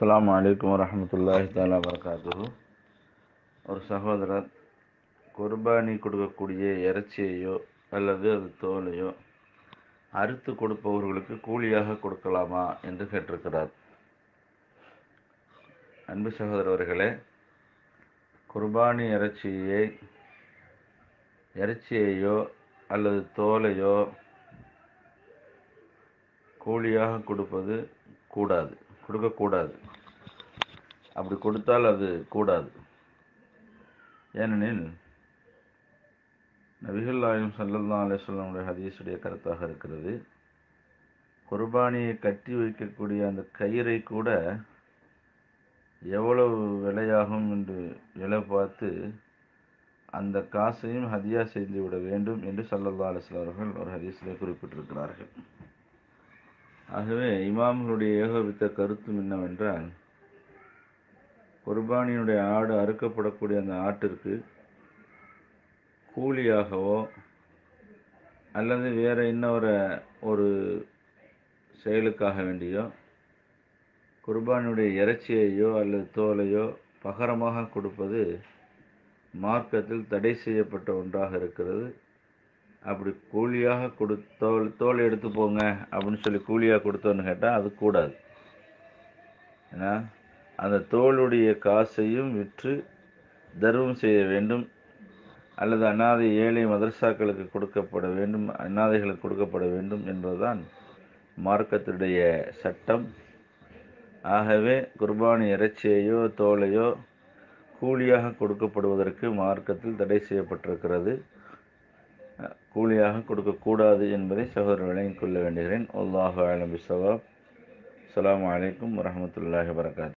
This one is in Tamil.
அஸ்ஸலாமு அலைக்கும் வரஹமத்துல்லாஹி தாலா வரகாத்துஹு ஒரு சகோதரர் குர்பானி கொடுக்கக்கூடிய இறைச்சியையோ அல்லது அது தோலையோ அறுத்து கொடுப்பவர்களுக்கு கூலியாக கொடுக்கலாமா என்று கேட்டிருக்கிறார் அன்பு சகோதரர்களே குர்பானி இறைச்சியை இறைச்சியையோ அல்லது தோலையோ கூலியாக கொடுப்பது கூடாது கொடுக்கக்கூடாது அப்படி கொடுத்தால் அது கூடாது ஏனெனில் நபிகள் நாயம் சல்லல்லா அலிஸ்லாமுடைய ஹதீஸுடைய கருத்தாக இருக்கிறது குர்பானியை கட்டி வைக்கக்கூடிய அந்த கயிறை கூட எவ்வளவு விலையாகும் என்று விலை பார்த்து அந்த காசையும் ஹதியா செய்து விட வேண்டும் என்று சல்லல்லா அலிஸ்லாம் அவர்கள் ஒரு ஹதீஸிலே குறிப்பிட்டிருக்கிறார்கள் ஆகவே இமாம்களுடைய ஏகோபித்த கருத்தும் என்னவென்றால் குர்பானியினுடைய ஆடு அறுக்கப்படக்கூடிய அந்த ஆட்டிற்கு கூலியாகவோ அல்லது வேறு இன்னொரு ஒரு செயலுக்காக வேண்டியோ குர்பானியுடைய இறைச்சியையோ அல்லது தோலையோ பகரமாக கொடுப்பது மார்க்கத்தில் தடை செய்யப்பட்ட ஒன்றாக இருக்கிறது அப்படி கூலியாக கொடு தோல் தோல் எடுத்து போங்க அப்படின்னு சொல்லி கூலியாக கொடுத்தோன்னு கேட்டால் அது கூடாது ஏன்னா அந்த தோளுடைய காசையும் விற்று தர்மம் செய்ய வேண்டும் அல்லது அனாதை ஏழை மதரசாக்களுக்கு கொடுக்கப்பட வேண்டும் அனாதைகளுக்கு கொடுக்கப்பட வேண்டும் என்பதுதான் மார்க்கத்துடைய சட்டம் ஆகவே குர்பானி இறைச்சியையோ தோலையோ கூலியாக கொடுக்கப்படுவதற்கு மார்க்கத்தில் தடை செய்யப்பட்டிருக்கிறது கூலியாக கொடுக்கக்கூடாது என்பதை சகோதரர் விளங்கிக் கொள்ள வேண்டுகிறேன் அல்லாஹு ஆலம் பிசவாப் அலாம் வலைக்கம் வரமத்துல்லாஹி வரகாத்